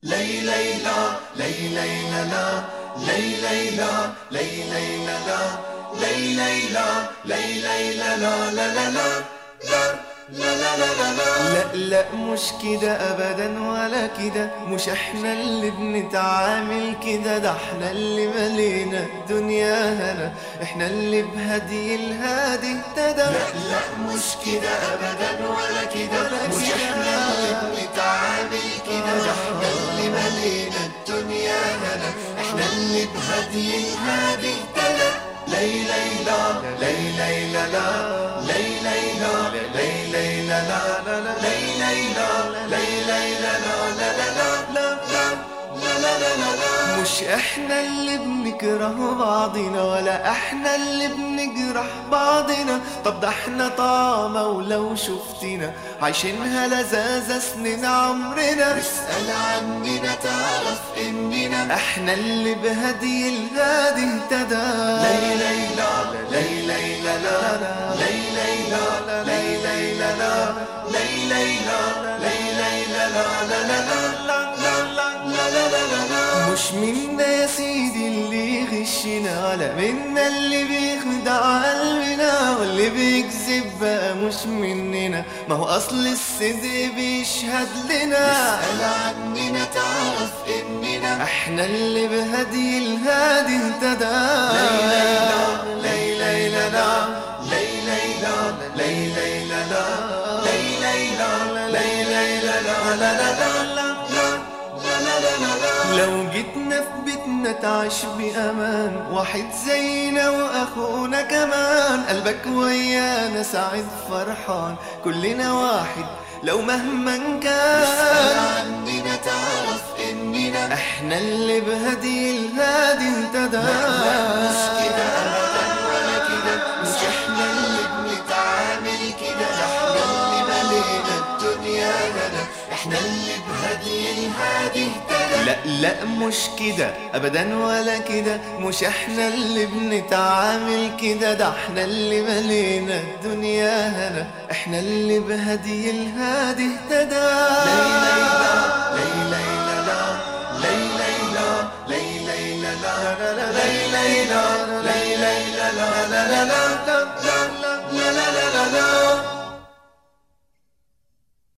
لي لي لا لي لي لا لا لي لي لا لي لي لا لا لي لي لا لي لي لا لا لا لا لا لا لا لا لا لا لا لا مش كده ابدا ولا كده مش احنا اللي بنتعامل كده ده احنا اللي ملينا الدنيا هنا احنا اللي بهدي الهادي اهتدى لا لا مش كده ابدا ولا كده مش احنا اللي بنتعامل كده ده احنا اللي ملينا الدنيا هنا احنا اللي بهدي الهادي اهتدى لي لي لا لي لي لا لا لي لي لا لي لي لا لا لي لي لا لي لي لا لا لا لا لا لا لا لا لا لا مش احنا اللي بنكره بعضنا ولا احنا اللي بنجرح بعضنا طب ده احنا طعمة ولو شفتنا عايشينها لذاذة سنين عمرنا اسأل عننا تعرف اننا احنا اللي بهدي الهادي اهتدى لي لي لا لي لي لا لا لي لي لا لي لي لا لا لي لي لا لي لي لا لا لا لا لا لا لا لا لا لا لا مش منا يا سيدي اللي يغشنا ولا منا اللي بيخدع قلبنا واللي بيكذب بقى مش مننا ما هو اصل الصدق بيشهد لنا اسأل عننا تعرف اننا احنا اللي بهدي الهادي اهتدى لي لي لا لي لي لا لا لي لي لا لي لي لا لا لي لي لا لي لي لا لا لا لا لا لا لا لا لا لا لو جيتنا في بيتنا تعيش بأمان واحد زينا وأخونا كمان قلبك ويانا سعيد فرحان كلنا واحد لو مهما اسأل كان عننا تعرف اننا احنا اللي بهدي الهادي اهتدى مش كده ابدا ولا كده مش احنا اللي بنتعامل كده ده احنا اللي ملينا الدنيا هنا احنا اللي بهدي الهادي اهتدى لا لا مش كده ابدا ولا كده مش احنا اللي بنتعامل كده ده احنا اللي ملينا الدنيا هنا احنا اللي بهدي الهادي اهتدى لي لي لا لي لي لا لا لي لي لا لي لي لا لا لي لي لا لي لي لا لا لا لا لا